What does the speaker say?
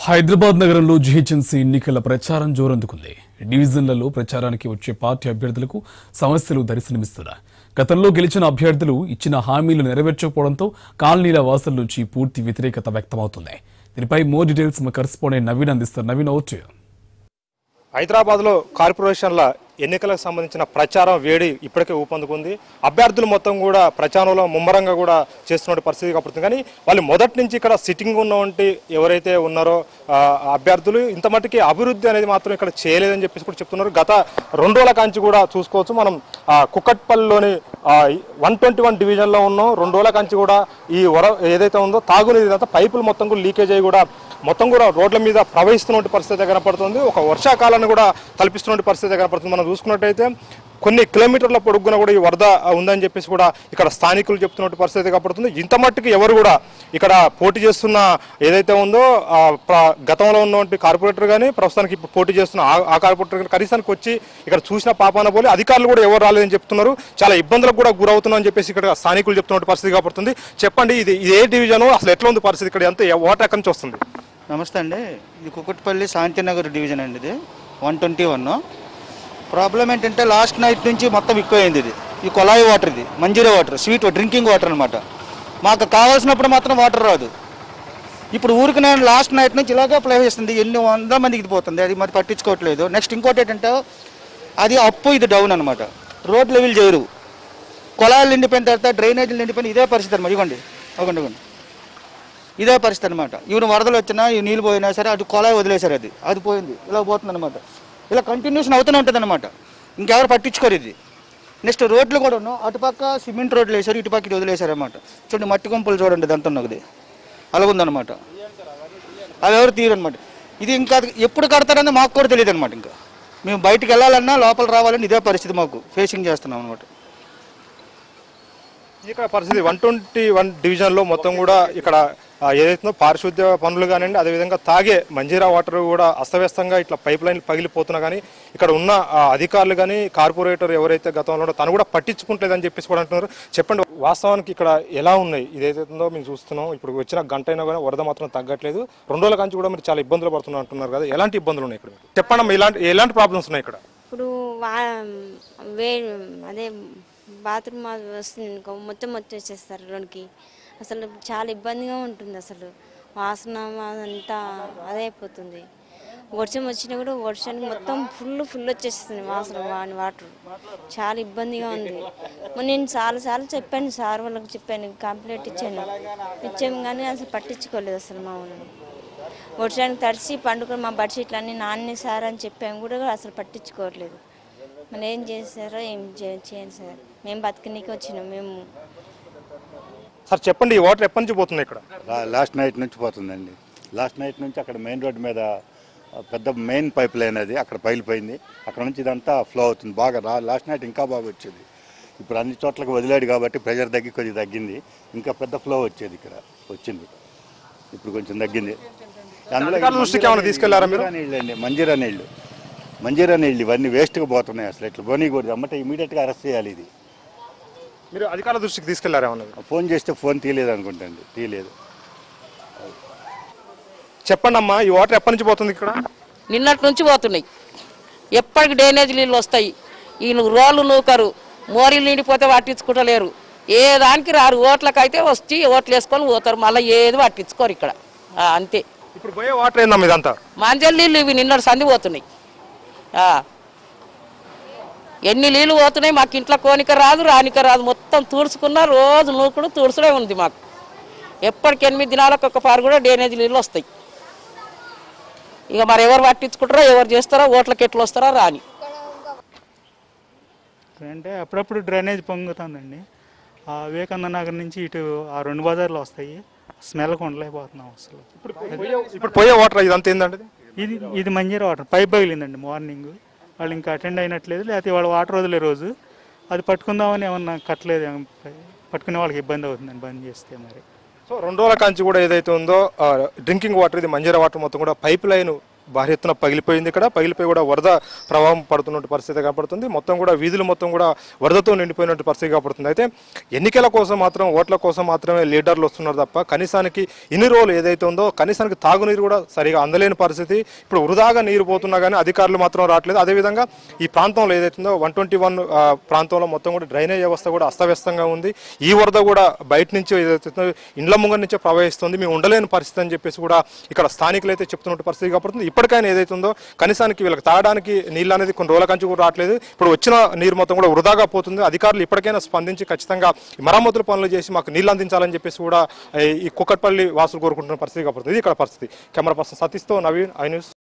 హైదరాబాద్ నగరంలో జీహెచ్ఎంసీ ఎన్నికల ప్రచారం జోరందుకుంది డివిజన్లలో ప్రచారానికి వచ్చే పార్టీ అభ్యర్థులకు సమస్యలు దర్శనమిస్తున్నాయి గతంలో గెలిచిన అభ్యర్థులు ఇచ్చిన హామీలు నెరవేర్చకపోవడంతో కాలనీల వాసుల నుంచి పూర్తి వ్యతిరేకత వ్యక్తమవుతుంది దీనిపై మోర్ డీటెయిల్స్ మా కరెస్పాండెంట్ నవీన్ అందిస్తారు నవీన్ ఓటు హైదరాబాద్లో కార్పొరేషన్ల ఎన్నికలకు సంబంధించిన ప్రచారం వేడి ఇప్పటికే ఊపందుకుంది అభ్యర్థులు మొత్తం కూడా ప్రచారంలో ముమ్మరంగా కూడా చేస్తున్న పరిస్థితి కప్పుతుంది కానీ వాళ్ళు మొదటి నుంచి ఇక్కడ సిట్టింగ్ ఉన్నవంటి ఎవరైతే ఉన్నారో ఆ, అభ్యర్థులు ఇంత మట్టుకి అభివృద్ధి అనేది మాత్రం ఇక్కడ చేయలేదని చెప్పేసి కూడా చెప్తున్నారు గత రెండు రోజుల కాంచి కూడా చూసుకోవచ్చు మనం ఆ, కుక్కట్పల్లిలోని వన్ ట్వంటీ వన్ డివిజన్లో ఉన్నాం రెండు రోజుల కాంచి కూడా ఈ వర ఏదైతే ఉందో తాగునీరు ఇదంతా పైపులు మొత్తం కూడా లీకేజ్ అయ్యి కూడా మొత్తం కూడా రోడ్ల మీద ప్రవహిస్తున్న పరిస్థితి కనపడుతుంది ఒక వర్షాకాలాన్ని కూడా కల్పిస్తున్న పరిస్థితి కనపడుతుంది మనం చూసుకున్నట్టయితే కొన్ని కిలోమీటర్ల పొడుగున కూడా ఈ వరద ఉందని చెప్పేసి కూడా ఇక్కడ స్థానికులు చెప్తున్న పరిస్థితి కనపడుతుంది ఇంత మట్టుకు ఎవరు కూడా ఇక్కడ పోటీ చేస్తున్న ఏదైతే ఉందో ఆ, ప్ర- గతంలో ఉన్నటువంటి కార్పొరేటర్ కానీ ప్రస్తుతానికి ఇప్పుడు పోటీ చేస్తున్న ఆ- ఆ కార్పొరేటర్ కానీ కనీసానికి వచ్చి ఇక్కడ చూసిన పాపాన పోలి అధికారులు కూడా ఎవరు రాలేదని చెప్తున్నారు చాలా ఇబ్బందులకు కూడా గురవుతున్నామని చెప్పేసి ఇక్కడ స్థానికులు చెప్తున్న పరిస్థితి కనపడుతుంది చెప్పండి ఇది ఇది ఏ డివిజన్ అసలు ఎట్లా ఉంది పరిస్థితి ఇక్కడ ఎంత ఓటర్ ఎక్కడి నుంచి వస్తుంది నమస్తే అండి ఇది కుక్కట్పల్లి శాంతినగర్ డివిజన్ అండి ఇది వన్ ట్వంటీ వన్ ప్రాబ్లం ఏంటంటే లాస్ట్ నైట్ నుంచి మొత్తం ఎక్కువైంది ఇది ఈ కొలాయి వాటర్ ఇది Manjira water sweet drinking water అనమాట మాకు కావాల్సినప్పుడు మాత్రం వాటర్ రాదు ఇప్పుడు ఊరికి నేను లాస్ట్ నైట్ నుంచి ఇలాగే ప్లే చేస్తుంది ఎన్ని వందల మందికి ఇది పోతుంది అది మరి పట్టించుకోవట్లేదు నెక్స్ట్ ఇంకోటి ఏంటంటే అది అప్పు ఇది డౌన్ అనమాట రోడ్ లెవెల్ చేయరు కొలాయిలు నిండిపోయిన తర్వాత డ్రైనేజీలు నిండిపోయిన ఇదే పరిస్థితి అనమాట ఇవ్వండి ఇవ్వండి ఇవ్వండి ఇదే పరిస్థితి అనమాట ఈవెన్ వరదలు వచ్చినా ఈ నీళ్ళు పోయినా సరే అటు కొలాయి వదిలేశారు అది అది పోయింది ఇలా పోతుంది అనమాట ఇలా కంటిన్యూషన్ అవుతూనే ఉంటుంది అనమాట ఇంకెవరు పట్టించుకోరు ఇది నెక్స్ట్ రోడ్లు కూడా ఉన్నాం అటుపక్క సిమెంట్ రోడ్లు వేశారు ఇటుపక్క ఇది వదిలేశారు అనమాట చూడండి మట్టి కొంపలు చూడండి ఇదంతా ఉన్నది అలాగుందనమాట అవి ఎవరు తీరు అనమాట ఇది ఇంకా ఎప్పుడు కడతారని మాకు కూడా తెలియదు అనమాట ఇంకా మేము బయటికి వెళ్ళాలన్నా లోపల రావాలని ఇదే పరిస్థితి మాకు ఫేసింగ్ చేస్తున్నాం అనమాట ఇక్కడ పరిస్థితి వన్ ట్వంటీ వన్ డివిజన్లో మొత్తం కూడా ఇక్కడ ఆ, ఏదైతుందో పారిశుద్ధ్య పనులు కానివ్వండి అదేవిధంగా తాగే మంజీరా వాటర్ కూడా అస్తవ్యస్తంగా ఇట్లా పైప్ లైన్లు పగిలిపోతున్నా కానీ ఇక్కడ ఉన్న ఆ, అధికారులు కానీ కార్పొరేటర్ ఎవరైతే గతంలో ఉన్నారో తను కూడా పట్టించుకుంటలేదని చెప్పేసి కూడా అంటున్నారు చెప్పండి వాస్తవానికి ఇక్కడ ఎలా ఉన్నాయి ఇదేదైతుందో మేము చూస్తున్నాం ఇప్పుడు వచ్చిన గంట అయినా కానీ వరద మాత్రం తగ్గట్లేదు రెండు రోజుల కంచి కూడా మీరు చాలా ఇబ్బందులు పడుతున్నారు అంటున్నారు కదా ఎలాంటి ఇబ్బందులు ఉన్నాయి ఇక్కడ చెప్పండి అమ్మా, ఇలాంటి ఎలాంటి ప్రాబ్లమ్స్ ఉన్నాయి ఇక్కడ ఇప్పుడు వా వే అదే బాత్రూమ్ అది వస్తుంది అనుకో మొత్తం మొత్తం వచ్చేస్తారు లోనికి అసలు చాలా ఇబ్బందిగా ఉంటుంది అసలు వాసన అదంతా అదే అయిపోతుంది వర్షం వచ్చినా కూడా వర్షానికి మొత్తం ఫుల్ ఫుల్ వచ్చేస్తుంది వాసన వాని వాటర్ చాలా ఇబ్బందిగా ఉంది మరి నేను చాలాసార్లు చెప్పాను సార్ వాళ్ళకి చెప్పాను కంప్లైంట్ ఇచ్చాను ఇచ్చాము కానీ అసలు పట్టించుకోలేదు అసలు మా వాళ్ళు వర్షానికి తడిసి పండుకొని మా బెడ్షీట్లు అన్నీ నాన్నే సార్ అని చెప్పాము కూడా అసలు పట్టించుకోవట్లేదు మరి ఏం చేశారో ఏం చే- చేయండి సార్ మేము బతకనీకి వచ్చినాం మేము సార్ చెప్పండి ఈ వాటర్ ఎప్పటి నుంచి పోతుంది ఇక్కడ లా- లాస్ట్ నైట్ నుంచి పోతుందండి లాస్ట్ నైట్ నుంచి అక్కడ మెయిన్ రోడ్ మీద ఆ, పెద్ద మెయిన్ పైప్ లైన్ అది అక్కడ పైలిపోయింది అక్కడ నుంచి ఇదంతా ఫ్లో అవుతుంది బాగా రా లాస్ట్ నైట్ ఇంకా బాగా వచ్చేది ఇప్పుడు అన్ని చోట్లకి వదిలాడు కాబట్టి ప్రెషర్ తగ్గి కొద్దిగా తగ్గింది ఇంకా పెద్ద ఫ్లో వచ్చేది ఇక్కడ వచ్చింది ఇప్పుడు కొంచెం తగ్గింది అందులో అధికారుల దృష్టికి ఏమైనా తీసుకెళ్లారా మీరు? మంజీరా నీళ్ళు అండి మంజీరా నీళ్ళు మంజీరా నీళ్ళు ఇవన్నీ వేస్ట్గా పోతున్నాయి అసలు ఇట్లా పోనీకూడదు అమ్మటే ఇమీడియట్గా అరెస్ట్ చేయాలి ఇది మీరు అధికారుల దృష్టికి తీసుకెళ్లారా ఏమన్నది ఫోన్ చేస్తే ఫోన్ తీయలేదు అనుకుంటండి తీయలేదు చెప్పండి అమ్మా ఈ వాటర్ ఎప్పటి నుంచి పోతుంది ఇక్కడ నిన్నటి నుంచి పోతున్నాయి ఎప్పటికి డ్రైనేజ్ నీళ్ళు వస్తాయి వీళ్ళు రోళ్ళు నూకరు మోరీలు నిండిపోతే పట్టించుకుంటలేరు ఏ దానికి రారు ఓట్లకైతే వచ్చి ఓట్లు వేసుకొని పోతారు మళ్ళీ ఏది పట్టించుకోరు ఇక్కడ ఆ, అంతే ఇప్పుడు పోయే వాటర్ ఏందమ్మా ఇదంతా మంజల్ నీళ్ళు ఇవి నిన్నటి సంది పోతున్నాయి ఆ. ఎన్ని నీళ్ళు పోతున్నాయి మాకు ఇంట్లో కోనిక రాదు రానిక రాదు మొత్తం తుడుచుకున్నా రోజు నూకుడు తుడుచుడే ఉంది మాకు ఎప్పటికి ఎనిమిది దినాలకు ఒక పారు కూడా డ్రైనేజ్ నీళ్ళు వస్తాయి ఇక మరి ఎవరు పట్టించుకుంటారో ఎవరు చేస్తారో ఓట్లకి ఎట్లా వస్తారో రాని అంటే అప్పుడప్పుడు డ్రైనేజ్ పొంగుతుందండి ఆ వివేకానంద నగర్ నుంచి ఇటు ఆ రెండు బజార్లు వస్తాయి స్మెల్ ఉండలేకపోతున్నాం అసలు ఇప్పుడు పోయే వాటర్ ఇదంతా ఏందండి ఇది ఇది మంజీరా వాటర్ పైప్ పగిలిందండి మార్నింగ్ వాళ్ళు ఇంకా అటెండ్ అయినట్లేదు లేకపోతే వాళ్ళు వాటర్ వదిలే రోజు అది పట్టుకుందామని ఏమన్నా కట్టలేదు ఏం- పట్టుకునే వాళ్ళకి ఇబ్బంది అవుతుందండి బంద్ చేస్తే మరి సో రెండు రోజుల కాంచి కూడా ఏదైతే ఉందో డ్రింకింగ్ వాటర్ ఇది మంజీరా వాటర్ మొత్తం కూడా పైప్ లైన్ భారీ ఎత్తున పగిలిపోయింది ఇక్కడ పగిలిపోయి కూడా వరద ప్రవాహం పడుతున్న పరిస్థితి కనపడుతుంది మొత్తం కూడా వీధులు మొత్తం కూడా వరదతో నిండిపోయినట్టు పరిస్థితి కనపడుతుంది అయితే ఎన్నికల కోసం మాత్రం ఓట్ల కోసం మాత్రమే లీడర్లు వస్తున్నారు తప్ప కనీసానికి ఇన్ని రోజులు ఏదైతే ఉందో కనీసానికి తాగునీరు కూడా సరిగా అందలేని పరిస్థితి ఇప్పుడు వృధాగా నీరు పోతున్నా కానీ అధికారులు మాత్రం రావట్లేదు అదేవిధంగా ఈ ప్రాంతంలో ఏదైతే ఉందో వన్ ట్వంటీ వన్ ప్రాంతంలో మొత్తం కూడా డ్రైనేజ్ వ్యవస్థ కూడా అస్తవ్యస్తంగా ఉంది ఈ వరద కూడా బయట నుంచి ఏదైతే ఉందో ఇండ్ల ముంగ నుంచే ప్రవహిస్తుంది మేము ఉండలేని పరిస్థితి అని చెప్పేసి కూడా ఇక్కడ స్థానికులు అయితే చెప్తున్న పరిస్థితి కనపడుతుంది ఇప్పటికైనా ఏదైతే ఉందో కనీసానికి వీళ్ళకి తాగడానికి నీళ్ళు అనేది కొన్ని రోజుల కంచి కూడా రావట్లేదు ఇప్పుడు వచ్చిన నీరు మొత్తం కూడా వృధాగా పోతుంది అధికారులు ఇప్పటికైనా స్పందించి ఖచ్చితంగా ఈ మరమ్మతుల పనులు చేసి మాకు నీళ్ళు అందించాలని చెప్పేసి కూడా ఈ కుక్కట్పల్లి వాసులు కోరుకుంటున్న పరిస్థితి కనపడుతుంది ఇది ఇక్కడ పరిస్థితి కెమెరా పర్సన్ సతీష్తో నవీన్ ఐ న్యూస్